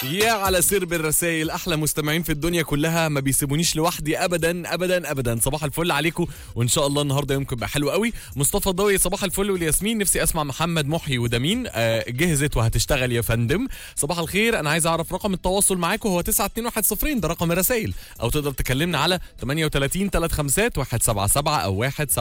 يا على سرب الرسائل احلى مستمعين في الدنيا كلها ما بيسيبونيش لوحدي ابدا ابدا ابدا صباح الفل عليكم وان شاء الله النهارده يومكم يبقى حلو قوي مصطفى ضوي صباح الفل والياسمين نفسي اسمع محمد محي وده مين آه جهزت وهتشتغل يا فندم صباح الخير انا عايز اعرف رقم التواصل معاكم هو 92110 ده رقم الرسائل او تقدر تكلمنا على 38 35 177 او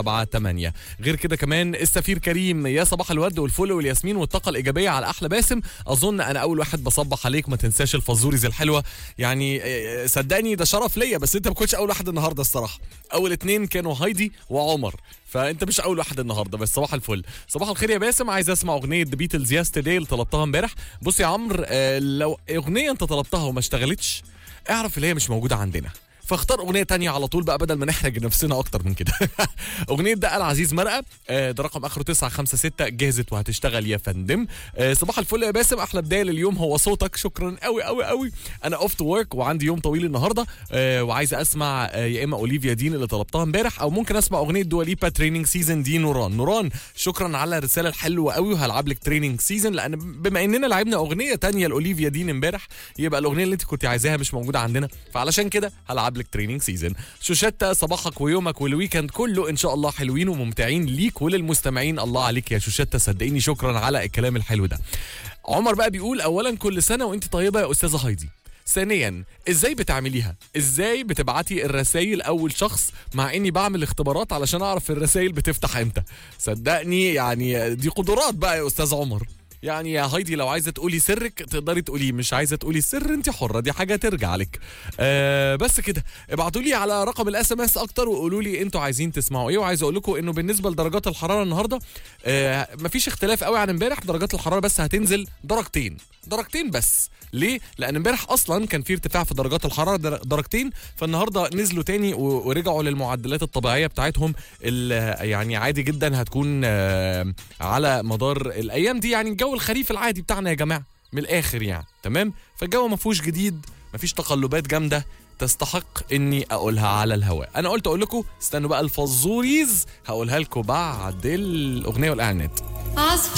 178 غير كده كمان السفير كريم يا صباح الورد والفل والياسمين والطاقه الايجابيه على احلى باسم اظن انا اول واحد بصبح عليك ما تنساش الفازوريز الحلوه يعني آه، صدقني ده شرف ليا بس انت ما كنتش اول واحد النهارده الصراحه اول اتنين كانوا هايدي وعمر فانت مش اول واحد النهارده بس صباح الفل صباح الخير يا باسم عايز اسمع اغنيه ذا بيتلز ياسترداي اللي طلبتها امبارح بص يا عمرو آه، لو اغنيه انت طلبتها وما اشتغلتش اعرف اللي هي مش موجوده عندنا فاختار اغنيه تانية على طول بقى بدل ما نحرج نفسنا اكتر من كده اغنيه ده العزيز مرقه آه، ده رقم اخره 956 جهزت وهتشتغل يا فندم آه، صباح الفل يا باسم احلى بدايه لليوم هو صوتك شكرا قوي قوي قوي انا اوف تو ورك وعندي يوم طويل النهارده آه، وعايز اسمع آه، يا اما اوليفيا دين اللي طلبتها امبارح او ممكن اسمع اغنيه دواليبا تريننج سيزون دي نوران نوران شكرا على الرساله الحلوه قوي وهلعب لك تريننج سيزون لان بما اننا لعبنا اغنيه تانية لاوليفيا دين امبارح يبقى الاغنيه اللي انت كنت عايزاها مش موجوده عندنا فعلشان كده هلعب لك تريننج سيزون شوشتة صباحك ويومك والويكند كله ان شاء الله حلوين وممتعين ليك وللمستمعين الله عليك يا شوشتة صدقيني شكرا على الكلام الحلو ده عمر بقى بيقول اولا كل سنه وانت طيبه يا استاذه هايدي ثانيا ازاي بتعمليها ازاي بتبعتي الرسائل اول شخص مع اني بعمل اختبارات علشان اعرف الرسائل بتفتح امتى صدقني يعني دي قدرات بقى يا استاذ عمر يعني يا هايدي لو عايزه تقولي سرك تقدري تقوليه مش عايزه تقولي السر انت حره دي حاجه ترجع لك آه بس كده ابعتوا لي على رقم الاس ام اس اكتر وقولوا لي انتوا عايزين تسمعوا ايه وعايز اقول لكم انه بالنسبه لدرجات الحراره النهارده آه مفيش اختلاف قوي عن امبارح درجات الحراره بس هتنزل درجتين درجتين بس ليه؟ لأن امبارح أصلا كان في ارتفاع في درجات الحرارة در- درجتين فالنهارده نزلوا تاني و- ورجعوا للمعدلات الطبيعية بتاعتهم ال- يعني عادي جدا هتكون آه، على مدار الأيام دي يعني الجو الخريف العادي بتاعنا يا جماعة من الآخر يعني تمام؟ فالجو ما فيهوش جديد ما فيش تقلبات جامدة تستحق اني اقولها على الهواء انا قلت اقول لكم استنوا بقى الفزوريز هقولها لكم بعد الاغنيه والاعلانات عصف